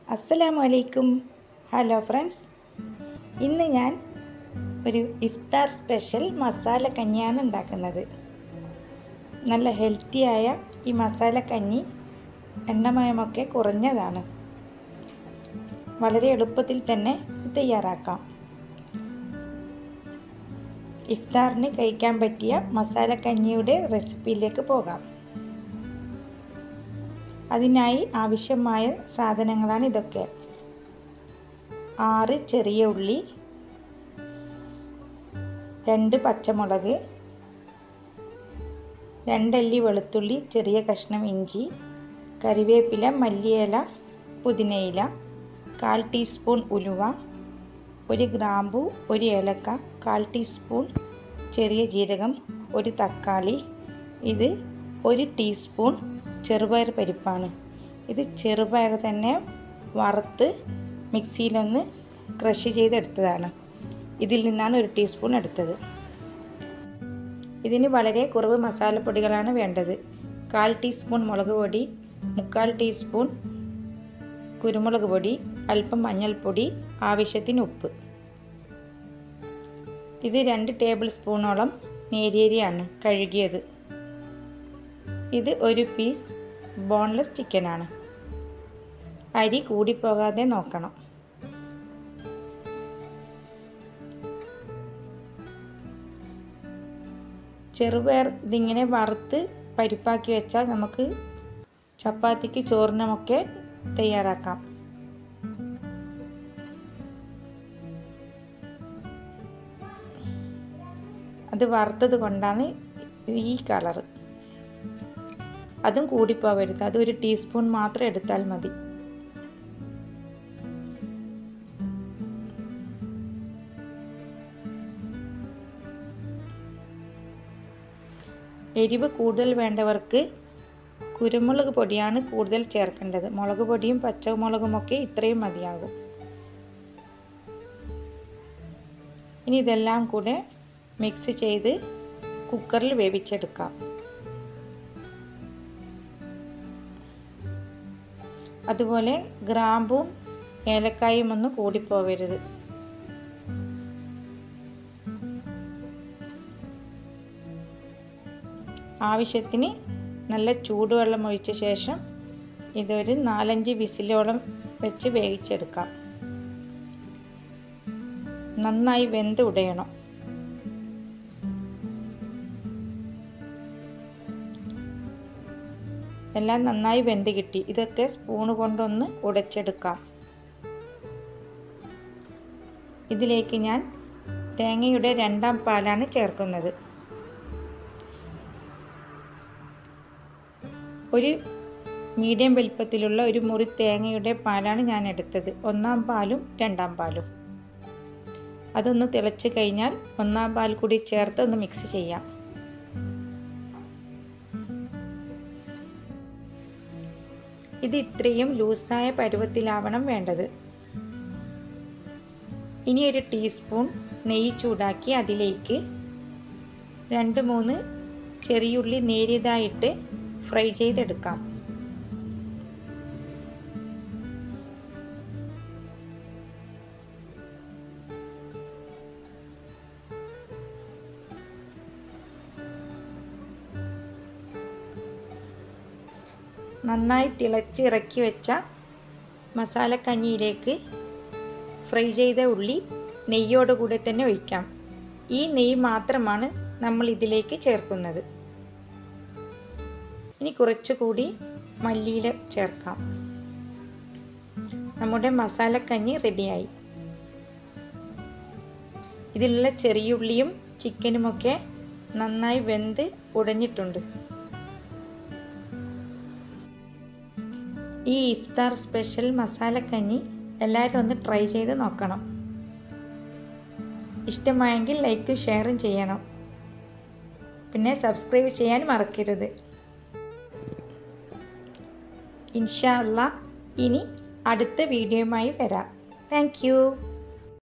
അസ്സലാമു അലൈക്കും hello friends ഇന്ന് ഞാൻ ഒരു ഇഫ്താർ സ്പെഷ്യൽ മസാല കഞ്ഞിയാണ് ഉണ്ടാക്കുന്നത് നല്ല ഹെൽത്തിയായ ഈ മസാല കഞ്ഞി എണ്ണമയമൊക്കെ കുറഞ്ഞതാണ് വളരെ എളുപ്പത്തിൽ തന്നെ തയ്യാറാക്കാം ഇഫ്താറിന് കഴിക്കാൻ പറ്റിയ മസാല കഞ്ഞിയുടെ റെസിപ്പിയിലേക്ക് പോകാം അതിനായി ആവശ്യമായ സാധനങ്ങളാണ് ഇതൊക്കെ ആറ് ചെറിയ ഉള്ളി രണ്ട് പച്ചമുളക് രണ്ടല്ലി വെളുത്തുള്ളി ചെറിയ കഷ്ണം ഇഞ്ചി കറിവേപ്പില മല്ലിയില പുതിനയില കാൽ ടീസ്പൂൺ ഉലുവ ഒരു ഗ്രാമ്പു ഒരു ഏലക്ക കാൽ ടീസ്പൂൺ ചെറിയ ജീരകം ഒരു തക്കാളി ഇത് ഒരു ടീസ്പൂൺ ചെറുപയർ പരിപ്പാണ് ഇത് ചെറുപയർ തന്നെ വറുത്ത് മിക്സിയിലൊന്ന് ക്രഷ് ചെയ്തെടുത്തതാണ് ഇതിൽ നിന്നാണ് ഒരു ടീസ്പൂൺ എടുത്തത് ഇതിന് വളരെ കുറവ് മസാലപ്പൊടികളാണ് വേണ്ടത് കാൽ ടീസ്പൂൺ മുളക് പൊടി മുക്കാൽ ടീസ്പൂൺ കുരുമുളക് പൊടി അല്പം മഞ്ഞൾപ്പൊടി ആവശ്യത്തിന് ഉപ്പ് ഇത് രണ്ട് ടേബിൾ സ്പൂണോളം നേരിയരിയാണ് കഴുകിയത് ഇത് ഒരു പീസ് ബോൺലെസ് ചിക്കനാണ് അരി കൂടിപ്പോകാതെ നോക്കണം ചെറുപയർ ഇതിങ്ങനെ വറുത്ത് പരിപ്പാക്കി വെച്ചാൽ നമുക്ക് ചപ്പാത്തിക്ക് ചോറിനുമൊക്കെ തയ്യാറാക്കാം അത് വറുത്തത് കൊണ്ടാണ് ഈ കളറ് അതും കൂടിപ്പോവരുത് അത് ഒരു ടീസ്പൂൺ മാത്രം എടുത്താൽ മതി എരിവ് കൂടുതൽ വേണ്ടവർക്ക് കുരുമുളക് പൊടിയാണ് കൂടുതൽ ചേർക്കേണ്ടത് മുളക് പൊടിയും പച്ചമുളകുമൊക്കെ ഇത്രയും മതിയാകും ഇനി ഇതെല്ലാം കൂടെ മിക്സ് ചെയ്ത് കുക്കറിൽ വേവിച്ചെടുക്കാം അതുപോലെ ഗ്രാമ്പും ഏലക്കായും ഒന്നും കൂടിപ്പോവരുത് ആവശ്യത്തിന് നല്ല ചൂടുവെള്ളം ഒഴിച്ച ശേഷം ഇതൊരു നാലഞ്ച് വിസിലോളം വെച്ച് വേവിച്ചെടുക്കാം നന്നായി വെന്ത് ഉടയണം എല്ലാം നന്നായി വെന്ത് കിട്ടി ഇതൊക്കെ സ്പൂണ് കൊണ്ടൊന്ന് ഉടച്ചെടുക്കാം ഇതിലേക്ക് ഞാൻ തേങ്ങയുടെ രണ്ടാം പാലാണ് ചേർക്കുന്നത് ഒരു മീഡിയം വലിപ്പത്തിലുള്ള ഒരു മുറി തേങ്ങയുടെ പാലാണ് ഞാൻ എടുത്തത് ഒന്നാം പാലും രണ്ടാം പാലും അതൊന്ന് തിളച്ച് കഴിഞ്ഞാൽ ഒന്നാം പാൽ കൂടി ചേർത്ത് ഒന്ന് മിക്സ് ചെയ്യാം ഇത് ഇത്രയും ലൂസായ പരുവത്തിലാവണം വേണ്ടത് ഇനി ഒരു ടീസ്പൂൺ നെയ്യ് ചൂടാക്കി അതിലേക്ക് രണ്ട് മൂന്ന് ചെറിയുള്ളി നേരിയതായിട്ട് ഫ്രൈ ചെയ്തെടുക്കാം നന്നായി തിളച്ച് ഇറക്കി വെച്ച മസാലക്കഞ്ഞിയിലേക്ക് ഫ്രൈ ചെയ്ത ഉള്ളി നെയ്യോടുകൂടെ തന്നെ ഒഴിക്കാം ഈ നെയ്യ് മാത്രമാണ് നമ്മൾ ഇതിലേക്ക് ചേർക്കുന്നത് ഇനി കുറച്ചുകൂടി മല്ലിയില ചേർക്കാം നമ്മുടെ മസാലക്കഞ്ഞി റെഡിയായി ഇതിലുള്ള ചെറിയുള്ളിയും ചിക്കനുമൊക്കെ നന്നായി വെന്ത് ഉടഞ്ഞിട്ടുണ്ട് ഈ ഇഫ്താർ സ്പെഷ്യൽ മസാലക്കഞ്ഞി എല്ലാവരും ഒന്ന് ട്രൈ ചെയ്ത് നോക്കണം ഇഷ്ടമായെങ്കിൽ ലൈക്കും ഷെയറും ചെയ്യണം പിന്നെ സബ്സ്ക്രൈബ് ചെയ്യാൻ മറക്കരുത് ഇൻഷാ അല്ല ഇനി അടുത്ത വീഡിയോയുമായി വരാം താങ്ക്